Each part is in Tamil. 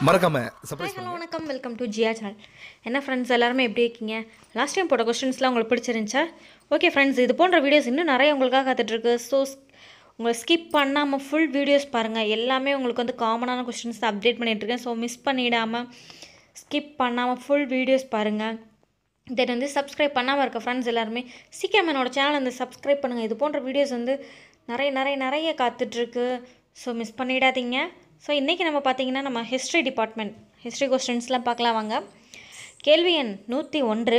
மறக்காம ஹாய் சர்ப்ரைஸ் ஹலோ வணக்கம் வெல்கம் டு ஜியா சேனல் என்ன ஃப்ரெண்ட்ஸ் எல்லாருமே எப்படி இருக்கீங்க லாஸ்ட் டைம் போட்ட கொஸ்டின்ஸ்லாம் உங்களுக்கு பிடிச்சிருந்துச்சா ஓகே ஃப்ரெண்ட்ஸ் இது போன்ற வீடியோஸ் இன்னும் நிறைய உங்களுக்காக காத்துட்ருக்கு ஸோ உங்களை ஸ்கிப் பண்ணாமல் ஃபுல் வீடியோஸ் பாருங்கள் எல்லாமே உங்களுக்கு வந்து காமனான கொஸ்டின்ஸ் தான் அப்டேட் பண்ணிகிட்ருக்கேன் ஸோ மிஸ் பண்ணிடாமல் ஸ்கிப் பண்ணாமல் ஃபுல் வீடியோஸ் பாருங்கள் தென் வந்து சப்ஸ்கிரைப் பண்ணாமல் இருக்க ஃப்ரெண்ட்ஸ் எல்லாருமே சீக்கிரம் என்னோட சேனல் வந்து சப்ஸ்கிரைப் பண்ணுங்கள் இது போன்ற வீடியோஸ் வந்து நிறைய நிறைய நிறைய காத்துட்ருக்கு ஸோ மிஸ் பண்ணிடாதீங்க ஸோ இன்றைக்கி நம்ம பார்த்தீங்கன்னா நம்ம ஹிஸ்ட்ரி டிபார்ட்மெண்ட் ஹிஸ்ட்ரி கொஸ்டின்ஸ்லாம் பார்க்கலாம் வாங்க கேள்வி எண் நூற்றி ஒன்று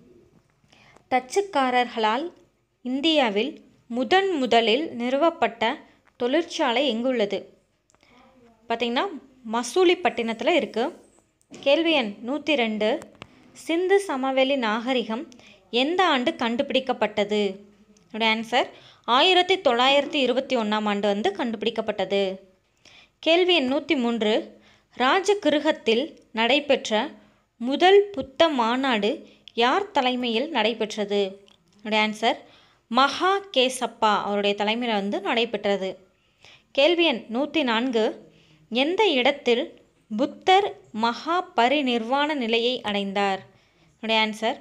தச்சுக்காரர்களால் இந்தியாவில் முதன் முதலில் நிறுவப்பட்ட தொழிற்சாலை எங்குள்ளது பார்த்திங்கன்னா மசூலிப்பட்டினத்தில் இருக்குது கேள்வி எண் நூற்றி ரெண்டு சிந்து சமவெளி நாகரிகம் எந்த ஆண்டு கண்டுபிடிக்கப்பட்டது என்னோட ஆன்சர் ஆயிரத்தி தொள்ளாயிரத்தி இருபத்தி ஒன்றாம் ஆண்டு வந்து கண்டுபிடிக்கப்பட்டது கேள்வி எண் நூற்றி மூன்று ராஜகிருகத்தில் நடைபெற்ற முதல் புத்த மாநாடு யார் தலைமையில் நடைபெற்றது என்னோட ஆன்சர் மகா கேசப்பா அவருடைய தலைமையில் வந்து நடைபெற்றது கேள்வி எண் நூற்றி நான்கு எந்த இடத்தில் புத்தர் மகா பரிநிர்வாண நிலையை அடைந்தார் என்னுடைய ஆன்சர்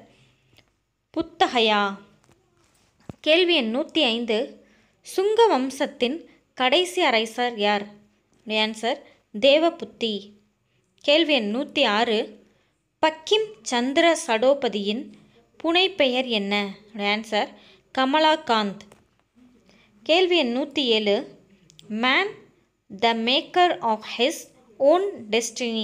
புத்தகயா கேள்வி எண் நூற்றி ஐந்து சுங்க வம்சத்தின் கடைசி அரசர் யார் என்னுடைய ஆன்சர் தேவபுத்தி கேள்வி எண் நூற்றி ஆறு பக்கிம் சந்திர சடோபதியின் புனைப்பெயர் என்ன என்னுடைய ஆன்சர் கமலாகாந்த் கேள்வி எண் நூற்றி ஏழு man the maker of his own destiny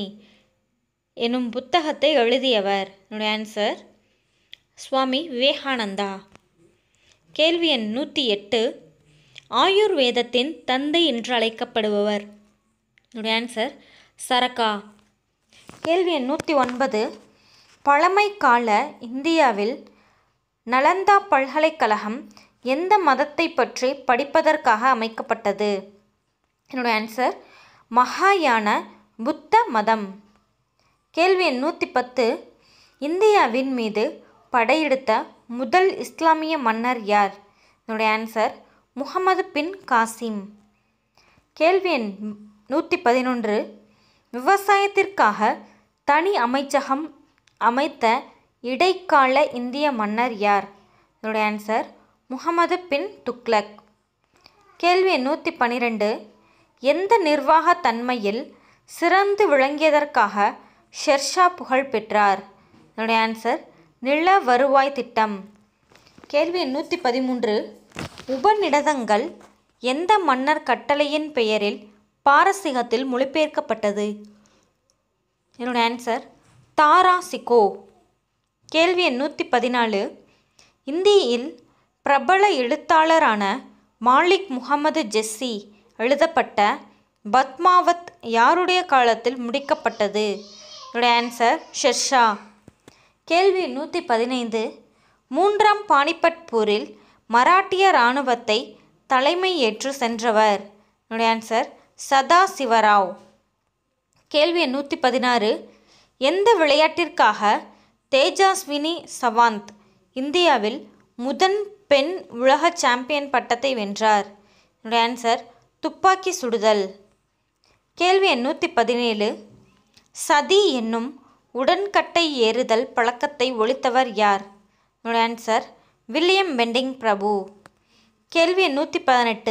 எனும் புத்தகத்தை எழுதியவர் என்னுடைய ஆன்சர் சுவாமி விவேகானந்தா கேள்வி எண் நூற்றி எட்டு ஆயுர்வேதத்தின் தந்தை என்று அழைக்கப்படுபவர் என்னுடைய ஆன்சர் சரகா கேள்வி எண் நூற்றி ஒன்பது பழமைக்கால இந்தியாவில் நலந்தா பல்கலைக்கழகம் எந்த மதத்தை பற்றி படிப்பதற்காக அமைக்கப்பட்டது என்னோட ஆன்சர் மகாயான புத்த மதம் கேள்வி எண் நூற்றி பத்து இந்தியாவின் மீது படையெடுத்த முதல் இஸ்லாமிய மன்னர் யார் என்னுடைய ஆன்சர் முகமது பின் காசிம் கேள்வி எண் நூற்றி பதினொன்று விவசாயத்திற்காக தனி அமைச்சகம் அமைத்த இடைக்கால இந்திய மன்னர் யார் என்னுடைய ஆன்சர் முகமது பின் துக்ளக் கேள்வி எண் நூற்றி பன்னிரெண்டு எந்த நிர்வாக தன்மையில் சிறந்து விளங்கியதற்காக ஷெர்ஷா புகழ் பெற்றார் என்னுடைய ஆன்சர் நில வருவாய் திட்டம் கேள்வி எண் நூற்றி பதிமூன்று உபநிடதங்கள் எந்த மன்னர் கட்டளையின் பெயரில் பாரசீகத்தில் மொழிபெயர்க்கப்பட்டது என்னோட ஆன்சர் தாரா சிகோ கேள்வி எண் நூற்றி பதினாலு இந்தியில் பிரபல எழுத்தாளரான மாலிக் முகமது ஜெஸ்ஸி எழுதப்பட்ட பத்மாவத் யாருடைய காலத்தில் முடிக்கப்பட்டது என்னோட ஆன்சர் ஷெர்ஷா கேள்வி நூற்றி பதினைந்து மூன்றாம் பானிபட் போரில் மராட்டிய இராணுவத்தை தலைமை ஏற்று சென்றவர் என்னுடைய ஆன்சர் சதா சிவராவ் கேள்வி எண் நூற்றி பதினாறு எந்த விளையாட்டிற்காக தேஜாஸ்வினி சவாந்த் இந்தியாவில் முதன் பெண் உலக சாம்பியன் பட்டத்தை வென்றார் என்னுடைய ஆன்சர் துப்பாக்கி சுடுதல் கேள்வி எண் நூற்றி பதினேழு சதி என்னும் உடன்கட்டை ஏறுதல் பழக்கத்தை ஒழித்தவர் யார் என்னோட ஆன்சர் வில்லியம் பெண்டிங் பிரபு கேள்வி எண் நூற்றி பதினெட்டு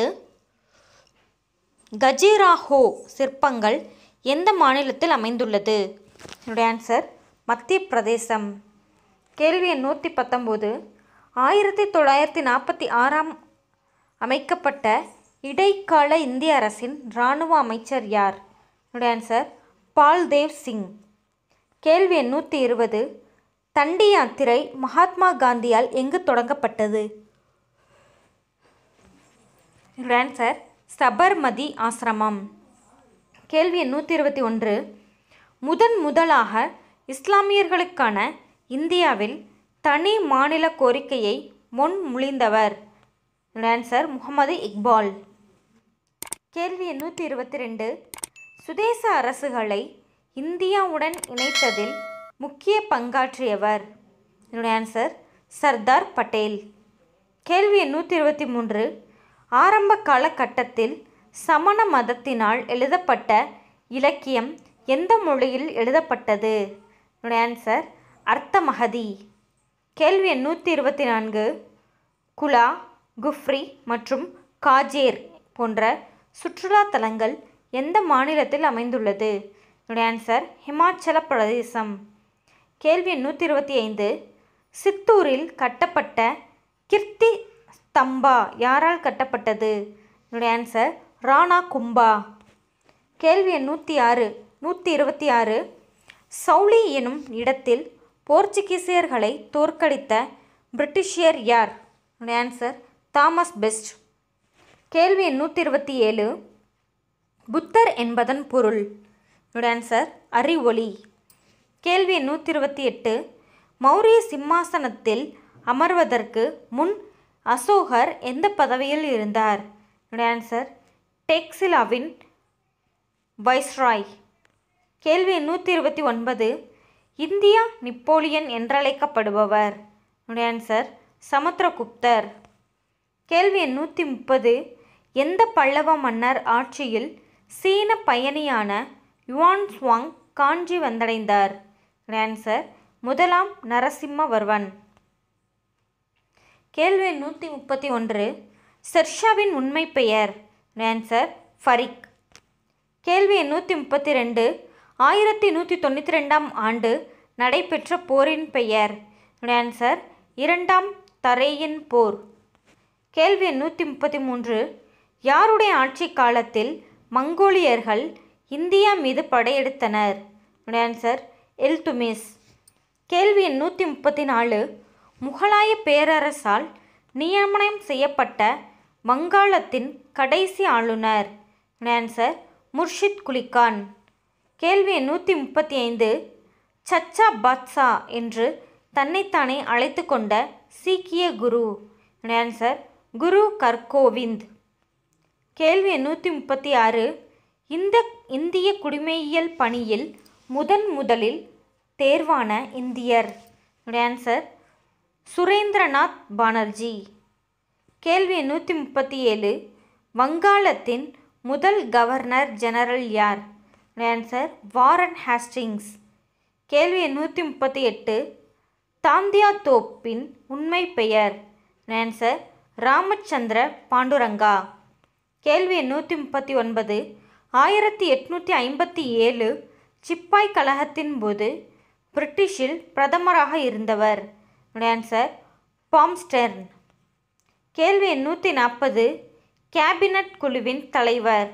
கஜிராஹோ சிற்பங்கள் எந்த மாநிலத்தில் அமைந்துள்ளது என்னுடைய ஆன்சர் மத்திய பிரதேசம் கேள்வி எண் நூற்றி பத்தொம்போது ஆயிரத்தி தொள்ளாயிரத்தி நாற்பத்தி ஆறாம் அமைக்கப்பட்ட இடைக்கால இந்திய அரசின் இராணுவ அமைச்சர் யார் என்னுடைய ஆன்சர் பால்தேவ் சிங் கேள்வி எண் நூற்றி இருபது தண்டி யாத்திரை மகாத்மா காந்தியால் எங்கு தொடங்கப்பட்டது என்னோட ஆன்சர் சபர்மதி ஆசிரமம் கேள்வி எண் நூற்றி இருபத்தி ஒன்று முதன் முதலாக இஸ்லாமியர்களுக்கான இந்தியாவில் தனி மாநில கோரிக்கையை முன்மொழிந்தவர் என்னோட ஆன்சர் முகமது இக்பால் கேள்வி எண் நூற்றி இருபத்தி ரெண்டு சுதேச அரசுகளை இந்தியாவுடன் இணைத்ததில் முக்கிய பங்காற்றியவர் என்னுடைய ஆன்சர் சர்தார் பட்டேல் கேள்வி எண் நூற்றி இருபத்தி மூன்று ஆரம்ப காலகட்டத்தில் சமண மதத்தினால் எழுதப்பட்ட இலக்கியம் எந்த மொழியில் எழுதப்பட்டது என்னுடைய ஆன்சர் அர்த்த மகதி கேள்வி எண் நூற்றி இருபத்தி நான்கு குலா குஃப்ரி மற்றும் காஜேர் போன்ற சுற்றுலா தலங்கள் எந்த மாநிலத்தில் அமைந்துள்ளது என்னுடைய ஆன்சர் ஹிமாச்சல பிரதேசம் கேள்வி எண் நூற்றி இருபத்தி ஐந்து சித்தூரில் கட்டப்பட்ட கிர்த்தி ஸ்தம்பா யாரால் கட்டப்பட்டது என்னுடைய ஆன்சர் ராணா கும்பா கேள்வி எண் நூற்றி ஆறு நூற்றி இருபத்தி ஆறு சவுலி எனும் இடத்தில் போர்ச்சுகீசியர்களை தோற்கடித்த பிரிட்டிஷியர் யார் என்னுடைய ஆன்சர் தாமஸ் பெஸ்ட் கேள்வி எண் நூற்றி இருபத்தி ஏழு புத்தர் என்பதன் பொருள் என்னுடைய ஆன்சர் அறிவொளி கேள்வி எண் நூற்றி இருபத்தி எட்டு மௌரிய சிம்மாசனத்தில் அமர்வதற்கு முன் அசோகர் எந்த பதவியில் இருந்தார் என்னுடைய ஆன்சர் டெக்ஸிலாவின் வைஸ்ராய் கேள்வி எண் நூற்றி இருபத்தி ஒன்பது இந்தியா நிப்போலியன் என்றழைக்கப்படுபவர் என்னுடைய ஆன்சர் சமுத்திரகுப்தர் கேள்வி எண் நூற்றி முப்பது எந்த பல்லவ மன்னர் ஆட்சியில் சீன பயணியான யுவான் சுவாங் காஞ்சி வந்தடைந்தார் ஆன்சர் முதலாம் நரசிம்மவர்மன் கேள்வி எண் நூற்றி முப்பத்தி ஒன்று ஷெர்ஷாவின் உண்மை பெயர் ஆன்சர் ஃபரிக் கேள்வி எண் நூற்றி முப்பத்தி ரெண்டு ஆயிரத்தி நூற்றி தொண்ணூற்றி ரெண்டாம் ஆண்டு நடைபெற்ற போரின் பெயர் ஆன்சர் இரண்டாம் தரேயின் போர் கேள்வி எண் நூற்றி முப்பத்தி மூன்று யாருடைய ஆட்சி காலத்தில் மங்கோலியர்கள் இந்தியா மீது படையெடுத்தனர் ஆன்சர் எல்துமிஸ் கேள்வி எண் நூற்றி முப்பத்தி நாலு முகலாய பேரரசால் நியமனம் செய்யப்பட்ட வங்காளத்தின் கடைசி ஆளுநர் ஆன்சர் முர்ஷித் குலிகான் கேள்வி எண் நூற்றி முப்பத்தி ஐந்து சச்சா பாட்ஷா என்று தன்னைத்தானே அழைத்து கொண்ட சீக்கிய குரு ஆன்சர் குரு கர்கோவிந்த் கேள்வி எண் நூற்றி முப்பத்தி ஆறு இந்த இந்திய குடிமையியல் பணியில் முதன் முதலில் தேர்வான இந்தியர் ஆன்சர் சுரேந்திரநாத் பானர்ஜி கேள்வி எண் நூற்றி முப்பத்தி ஏழு வங்காளத்தின் முதல் கவர்னர் ஜெனரல் யார் ஆன்சர் வாரன் ஹேஸ்டிங்ஸ் கேள்வி எண் நூற்றி முப்பத்தி எட்டு தாந்தியா தோப்பின் உண்மை பெயர் ஆன்சர் ராமச்சந்திர பாண்டுரங்கா கேள்வி எண் நூற்றி முப்பத்தி ஒன்பது ஆயிரத்தி எட்நூற்றி ஐம்பத்தி ஏழு சிப்பாய் கழகத்தின் போது பிரிட்டிஷில் பிரதமராக இருந்தவர் ஆன்சர் பாம்ஸ்டெர்ன் கேள்வி எண் நூற்றி நாற்பது கேபினட் குழுவின் தலைவர்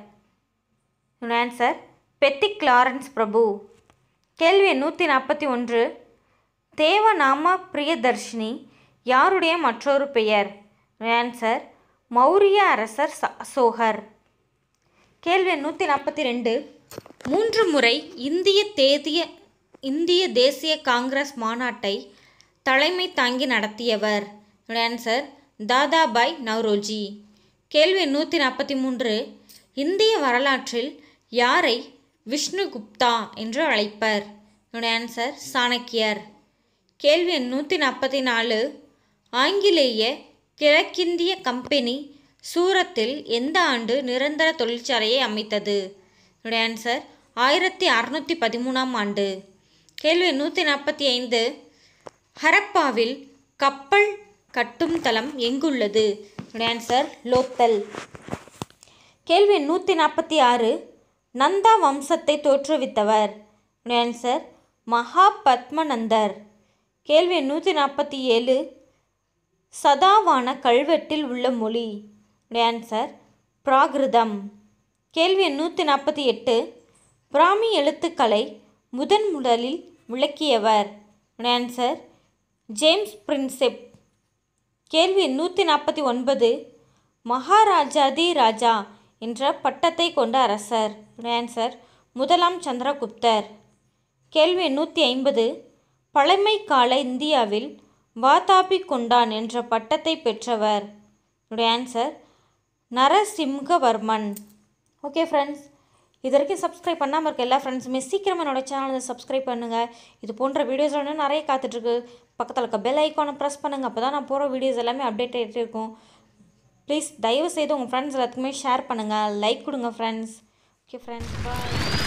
ஆன்சர் பெத்திக் லாரன்ஸ் பிரபு கேள்வி எண் நூற்றி நாற்பத்தி ஒன்று தேவநாம பிரியதர்ஷினி யாருடைய மற்றொரு பெயர் ஆன்சர் மௌரிய அரசர் ச- அசோகர் கேள்வி எண் நூற்றி நாற்பத்தி ரெண்டு மூன்று முறை இந்திய தேதிய இந்திய தேசிய காங்கிரஸ் மாநாட்டை தலைமை தாங்கி நடத்தியவர் ஆன்சர் தாதாபாய் நவ்ரோஜி கேள்வி எண் நூற்றி நாற்பத்தி மூன்று இந்திய வரலாற்றில் யாரை விஷ்ணுகுப்தா என்று அழைப்பர் ஆன்சர் சாணக்கியர் கேள்வி எண் நூற்றி நாற்பத்தி நாலு ஆங்கிலேய கிழக்கிந்திய கம்பெனி சூரத்தில் எந்த ஆண்டு நிரந்தர தொழிற்சாலையை அமைத்தது என்னுடைய ஆன்சர் ஆயிரத்தி அறநூற்றி பதிமூணாம் ஆண்டு கேள்வி நூற்றி நாற்பத்தி ஐந்து ஹரப்பாவில் கப்பல் கட்டும் தளம் எங்குள்ளது என்னுடைய ஆன்சர் லோத்தல் கேள்வி நூற்றி நாற்பத்தி ஆறு நந்தா வம்சத்தை தோற்றுவித்தவர் என்னுடைய ஆன்சர் மகா பத்மநந்தர் கேள்வி நூற்றி நாற்பத்தி ஏழு சதாவான கல்வெட்டில் உள்ள மொழி ஆன்சர் பிராகிருதம் கேள்வி எண் நூற்றி நாற்பத்தி எட்டு பிராமி எழுத்துக்களை முதன் முதலில் விளக்கியவர் ஆன்சர் ஜேம்ஸ் பிரின்செப் கேள்வி நூற்றி நாற்பத்தி ஒன்பது மகாராஜாதி ராஜா என்ற பட்டத்தை கொண்ட அரசர் ஆன்சர் முதலாம் சந்திரகுப்தர் கேள்வி நூற்றி ஐம்பது பழமை கால இந்தியாவில் வாதாபி கொண்டான் என்ற பட்டத்தை பெற்றவர் என்னுடைய ஆன்சர் நரசிம்ஹவர்மன் ஓகே ஃப்ரெண்ட்ஸ் இது வரைக்கும் சப்ஸ்கிரைப் பண்ணாமல் இருக்க எல்லா ஃப்ரெண்ட்ஸுமே சீக்கிரமாக என்னோட சேனலை சப்ஸ்கிரைப் பண்ணுங்கள் இது போன்ற வீடியோஸ் இன்னும் நிறைய காத்துட்ருக்கு பக்கத்தில் இருக்க பெல் ஐக்கானை ப்ரெஸ் பண்ணுங்கள் அப்போ தான் நான் போகிற வீடியோஸ் எல்லாமே அப்டேட் ஆகிட்டே இருக்கும் ப்ளீஸ் தயவு செய்து உங்கள் ஃப்ரெண்ட்ஸ் எல்லாத்துக்குமே ஷேர் பண்ணுங்கள் லைக் கொடுங்க ஃப்ரெண்ட்ஸ் ஓகே ஃப்ரெண்ட்ஸ் பாய்